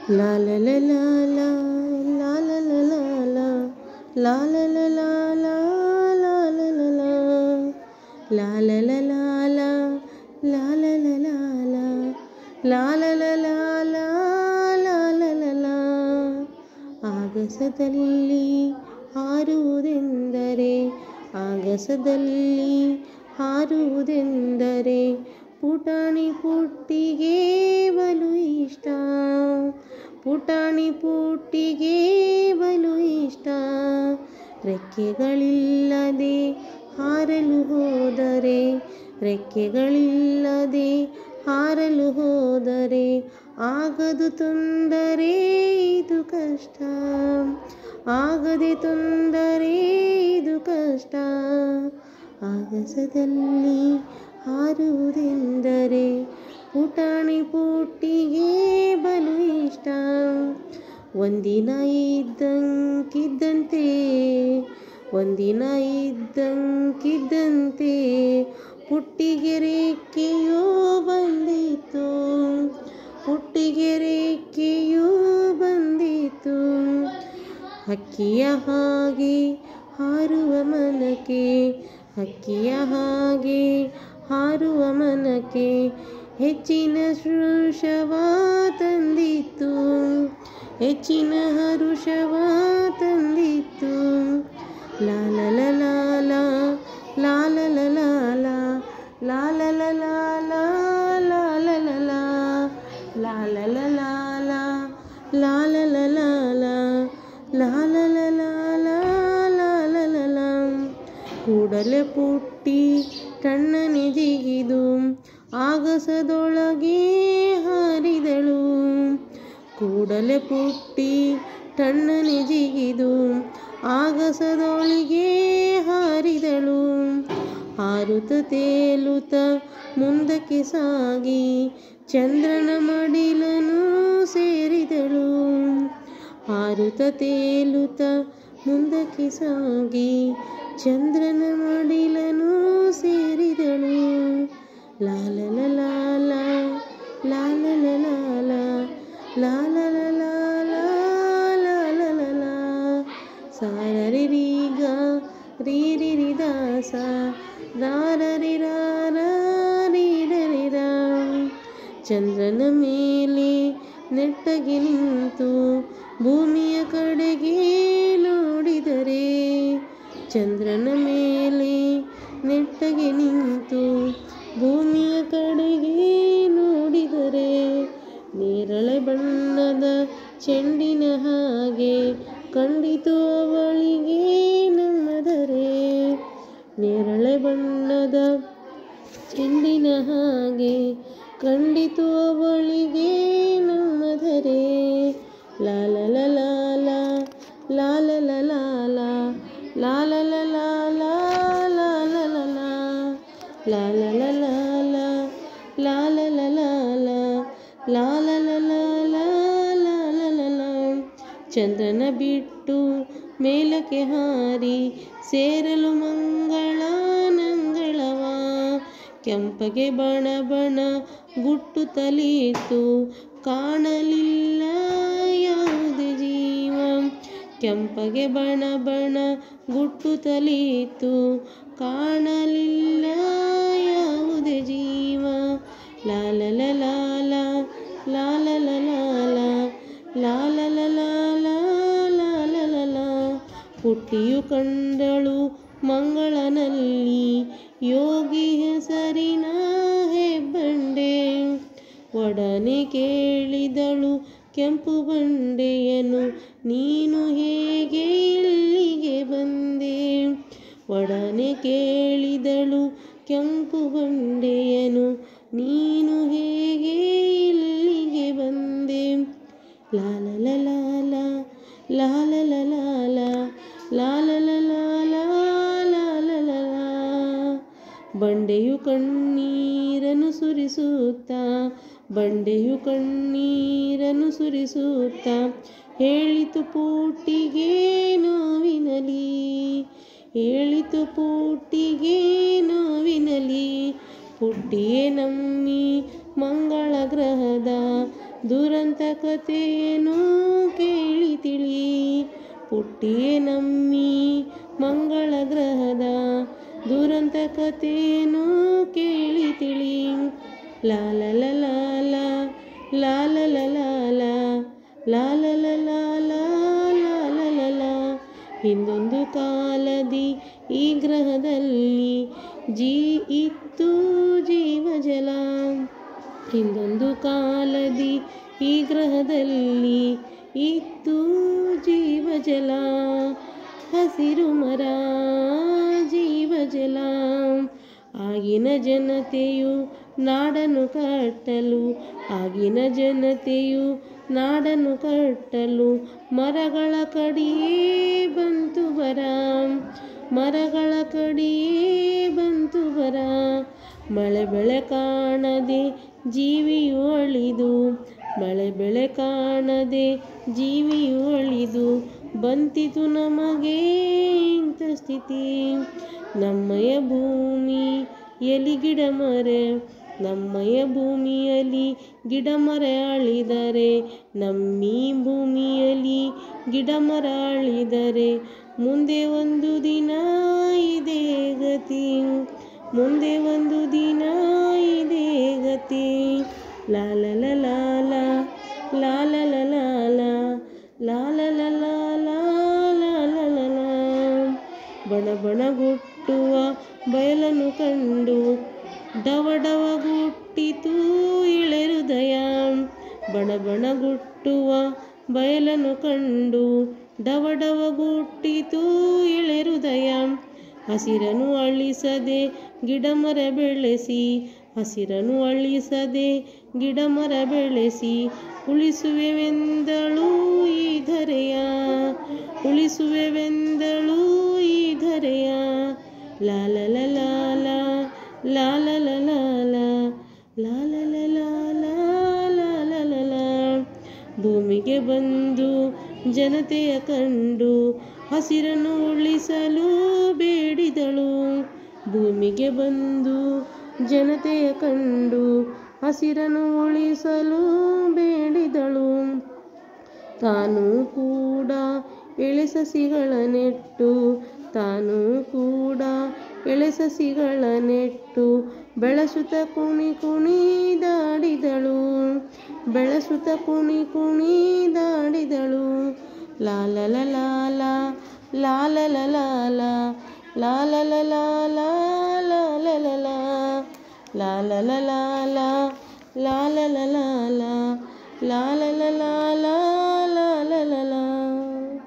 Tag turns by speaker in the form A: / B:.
A: ಲಾ ಲ ಲ ಲಾ ಲಾ ಲಾ ಲ ಲ ಲಾ ಲಾ ಲಾ ಲ ಲ ಲಾ ಲಾ ಲಾ ಲ ಲ ಲಾ ಲಾ ಲ ಲ ಲಾ ಲಾ ಲಾ ಲ ಲ ಲಾ ಲಾ ಲಾ ಲ ಲ ಲಾ ಲಾ ಲಾ ಲ ಲ ಲಾ ಆಗಸದಲ್ಲಿ ಹಾರುವುದೆಂದರೆ ಆಗಸದಲ್ಲಿ ಹಾರುವುದೆಂದರೆ ಪುಟಾಣಿ ಪುಟ್ಟಿಗೆ ಬಲು ಇಷ್ಟ ಪುಟಾಣಿ ಪುಟ್ಟಿಗೆ ಬಲು ಇಷ್ಟ ರೆಕ್ಕೆಗಳಿಲ್ಲದೆ ಹಾರಲು ಹೋದರೆ ರೆಕ್ಕೆಗಳಿಲ್ಲದೆ ಹಾರಲು ಹೋದರೆ ಆಗದು ತೊಂದರೆ ಇದು ಕಷ್ಟ ಆಗದೆ ತೊಂದರೆ ಇದು ಕಷ್ಟ ಆಗಸದಲ್ಲಿ ಹಾರುವುದೆಂದರೆ ಪುಟಾಣಿ ಪುಟ್ಟಿಗೆ ಬಲು ಇಷ್ಟ ಒಂದಿನ ಇದ್ದಂಕಿದ್ದಂತೆ ಒಂದಿನ ಇದ್ದಂಕಿದ್ದಂತೆ ಪುಟ್ಟಿಗೆ ರೇಖೆಯೋ ಬಂದಿತು ಪುಟ್ಟಿಗೆ ರೇಖೆಯೋ ಬಂದಿತು ಹಕ್ಕಿಯ ಹಾಗೆ ಹಾರುವ ಮನಕ್ಕೆ ಹಕ್ಕಿಯ ಹಾಗೆ ಹಾರುವ ಮನಕ್ಕೆ ಹೆಚ್ಚಿನ ಹರುಷವ ತಂದಿತ್ತು ಹೆಚ್ಚಿನ ಹರುಷವ ತಂದಿತ್ತು ಲಾ ಲ ಲ ಲಾ ಲಾ ಲಾ ಲ ಲ ಲಾ ಲಾ ಲಾ ಲ ಲ ಲಾ ಲಾ ಲಾ ಲ ಲ ಲಾ ಲಾ ಲ ಲ ಲಾ ಲಾ ಲಾ ಲ ಲ ಲಾ ಲಾ ಲಾ ಲ ಲ ಲಾ ಲಾ ಲಾ ಲ ಲ ಲಾ ಕೂಡಲೇ ಪುಟ್ಟಿ ತಣ್ಣನೆ ಜಿಗಿದು ಆಗಸದೊಳಗೆ ಹಾರಿದಳು ಕೂಡಲೇ ಪುಟ್ಟಿ ತಣ್ಣನೆ ಜಿಗಿದು ಆಗಸದೊಳಗೆ ಹಾರಿದಳು ಹಾರುತ್ತ ತೇಲುತ್ತ ಮುಂದಕ್ಕೆ ಸಾಗಿ ಚಂದ್ರನ ಮಡಿಲನು ಸೇರಿದಳು ಹಾರುತ್ತ ತೇಲುತ್ತ ಮುಂದಕ್ಕೆ ಸಾಗಿ ಚಂದ್ರನ ಮಡಿಲನು ಸೇರಿದಳು ಲಾ ಲ ಲ ಲಾ ಲಾ ಲಾ ಲ ಲ ಲಾ ಲಾ ಲಾ ಲ ಲ ಲಾ ಲಾ ಲಾ ಲ ಲ ಲಾ ಸಾರ ರಿ ರೀ ಗ ರೀ ರಿ ರಿ ದ ಸ ರಾ ರ ರಿ ರಾ ರಾ ರೀ ರ ರಿ ರಾ ಚಂದ್ರನ ಮೇಲೆ ನೆಟ್ಟಗೆ ನಿಂತು ಭೂಮಿಯ ಕಡೆಗೆ ನೋಡಿದರೆ ಚಂದ್ರನ ಮೇಲೆ ನೆಟ್ಟಗೆ ನಿಂತು ಭೂಮಿಯ ಕಡೆಗೆ ನೋಡಿದರೆ ನೇರಳೆ ಬಣ್ಣದ ಚೆಂಡಿನ ಹಾಗೆ ಕಂಡಿತು ಅವಳಿಗೆ ನಮ್ಮದರೆ ನೇರಳೆ ಬಣ್ಣದ ಚೆಂಡಿನ ಹಾಗೆ ಕಂಡಿತು ಅವಳಿಗೆ ನಮ್ಮದರೆ ಲಾ ಲ ಲ ಲಾ ಲಾ ಲಾ ಲ ಲ ಲಾ ಲಾ ಲಾ ಲ ಲ ಲಾ ಲಾ ಲಾ ಲ ಲ ಲಾ ಲಾ ಲ ಲ ಲಾ ಲಾ ಲಾ ಲ ಲ ಲಾ ಲಾ ಲಾ ಲ ಲ ಲಾ ಲಾ ಲಾ ಲ ಲ ಲಾ ಚಂದ್ರನ ಬಿಟ್ಟು ಮೇಲಕ್ಕೆ ಹಾರಿ ಸೇರಲು ಮಂಗಳ ನಂಗಳವ ಕೆಂಪಗೆ ಬಣ ಬಣ ಗುಟ್ಟು ತಲೀತು ಕಾಣಲಿಲ್ಲ ಯಾವುದೇ ಜೀವ ಕೆಂಪಗೆ ಬಣ ಬಣ ಗುಟ್ಟು ತಲೀತು ಕಾಣಲಿಲ್ಲ ಯಾವುದೇ ಜೀವ ಲಾ ಲ ಲ ಲಾ ಲಾ ಲಾ ಲ ಲ ಲಾ ಲಾ ಲಾ ಲ ಲ ಲಾ ಲಾ ಲಾ ಲ ಲ ಲಾ ಪುಟ್ಟಿಯು ಕಂಡಳು ಮಂಗಳನಲ್ಲಿ ಯೋಗಿ ಹೆಸರಿನ ಹೆಬ್ಬಂಡೆ ಒಡನೆ ಕೇಳಿದಳು ಕೆಂಪು ಬಂಡೆಯನು ನೀನು ಹೇಗೆ ಇಲ್ಲಿಗೆ ಬಂದೆ ಒಡನೆ ಕೇಳಿದಳು ಕೆಂಪು ಬಂಡೆಯನು ನೀನು ಹೇಗೆ ಇಲ್ಲಿಗೆ ಬಂದೆ ಲಾ ಲ ಲ ಲಾ ಲಾ ಲಾ ಲ ಲ ಲಾ ಲಾ ಲಾ ಲ ಲ ಲಾ ಲಾ ಲಾ ಲ ಲ ಲಾ ಬಂಡೆಯು ಕಣ್ಣೀರನ್ನು ಸುರಿಸುತ್ತಾ ಬಂಡೆಯು ಕಣ್ಣೀರನ್ನು ಸುರಿಸುತ್ತಾ ಹೇಳಿತು ಪೂಟಿಗೆ ನೋವಿನಲಿ ಹೇಳಿತು ಪೂಟಿಗೆ ನೋವಿನಲಿ ಪುಟ್ಟಿಯೇ ನಮ್ಮಿ ಮಂಗಳ ಗ್ರಹದ ದುರಂತ ಕಥೆಯನ್ನು ಕೇಳಿ ತಿಳಿ ಪುಟ್ಟಿಯೇ ನಮ್ಮಿ ಮಂಗಳ ಗ್ರಹದ ದುರಂತ ಕಥೆಯನ್ನು ಕೇಳಿ ತಿಳಿ ಲಾಲ ಲಾಲ ಲಾಲ ಲಾಲ ಲಾಲ ಲಾಲ ಲಾಲ ಹಿಂದೊಂದು ಕಾಲದಿ ಈ ಗ್ರಹದಲ್ಲಿ ಜೀ ಇತ್ತು ಜೀವ ಜಲ ಹಿಂದೊಂದು ಕಾಲದಿ ಈ ಗ್ರಹದಲ್ಲಿ ಇತ್ತು ಜೀವ ಜಲ ಹಸಿರು ಮರ ಜೀವ ಜಲ ಆಗಿನ ಜನತೆಯು ನಾಡನ್ನು ಕಟ್ಟಲು ಆಗಿನ ಜನತೆಯು ನಾಡನ್ನು ಕಟ್ಟಲು ಮರಗಳ ಕಡಿಯೇ ಬಂತು ಬರ ಮರಗಳ ಕಡಿಯೇ ಬಂತು ಬರ ಮಳೆ ಬೆಳೆ ಕಾಣದೆ ಜೀವಿಯು ಅಳಿದು ಮಳೆ ಬೆಳೆ ಕಾಣದೆ ಜೀವಿಯು ಅಳಿದು ಬಂತಿತು ನಮಗೆ ಇಂಥ ಸ್ಥಿತಿ ನಮ್ಮಯ ಭೂಮಿ ಎಲಿ ಗಿಡ ಮರೆ ನಮ್ಮಯ ಭೂಮಿಯಲ್ಲಿ ಗಿಡ ಮರ ಅಳಿದರೆ ನಮ್ಮೀ ಭೂಮಿಯಲ್ಲಿ ಗಿಡ ಮರ ಅಳಿದರೆ ಮುಂದೆ ಒಂದು ದಿನ ಇದೇ ಗತಿ ಮುಂದೆ ಒಂದು ದಿನ ಇದೇ ಗತಿ ಲಾಲ ಲಾಲ ಲಾಲ ಲಾಲ ಲಾಲ ಲಾಲ ಬಣ ಬಣಗುಟ್ಟುವ ಬಯಲನ್ನು ಕಂಡು ಡವ ಡವಗುಟ್ಟಿತು ಇಳೆರುದಯ ಬಣ ಬಣಗುಟ್ಟುವ ಬಯಲನ್ನು ಕಂಡು ಡವ ಡವಗುಟ್ಟಿತು ಇಳೆರುದಯ ಹಸಿರನು ಅಳಿಸದೆ ಗಿಡ ಮರ ಬೆಳೆಸಿ ಹಸಿರನು ಅಳಿಸದೆ ಗಿಡ ಮರ ಬೆಳೆಸಿ ಉಳಿಸುವೆವೆಂದಳು ಈ ಧರೆಯ ಉಳಿಸುವೆವೆಂದಳು ಈ ಧರೆಯ ಲಾಲ ಲಾಲ ಲಾಲ ಲಾಲ ಲಾಲ ಲಾಲ ಭೂಮಿಗೆ ಬಂದು ಜನತೆಯ ಕಂಡು ಹಸಿರನ್ನು ಉಳಿಸಲು ಬೇಡಿದಳು ಭೂಮಿಗೆ ಬಂದು ಜನತೆಯ ಕಂಡು ಹಸಿರನ್ನು ಉಳಿಸಲು ಬೇಡಿದಳು ತಾನು ಕೂಡ ಎಳೆ ಸಸಿಗಳ ನೆಟ್ಟು ತಾನು ಕೂಡ ಎಳೆ ಸಸಿಗಳ ನೆಟ್ಟು ಬೆಳೆಸುತ್ತ ಕುಣಿ ಕುಣಿದಾಡಿದಳು ಬೆಳೆಸುತ್ತ ಕುಣಿ ಕುಣಿದಾಡಿದಳು ಲಾಲ ಲಾಲ ಲಾಲ ಲಾಲ ಲಾಲ ಲಾಲ ಲಾಲ ಲಾಲ ಲಾಲ ಲಾಲ ಲಾಲ ಲಾಲ ಲಾಲ ಲಾಲ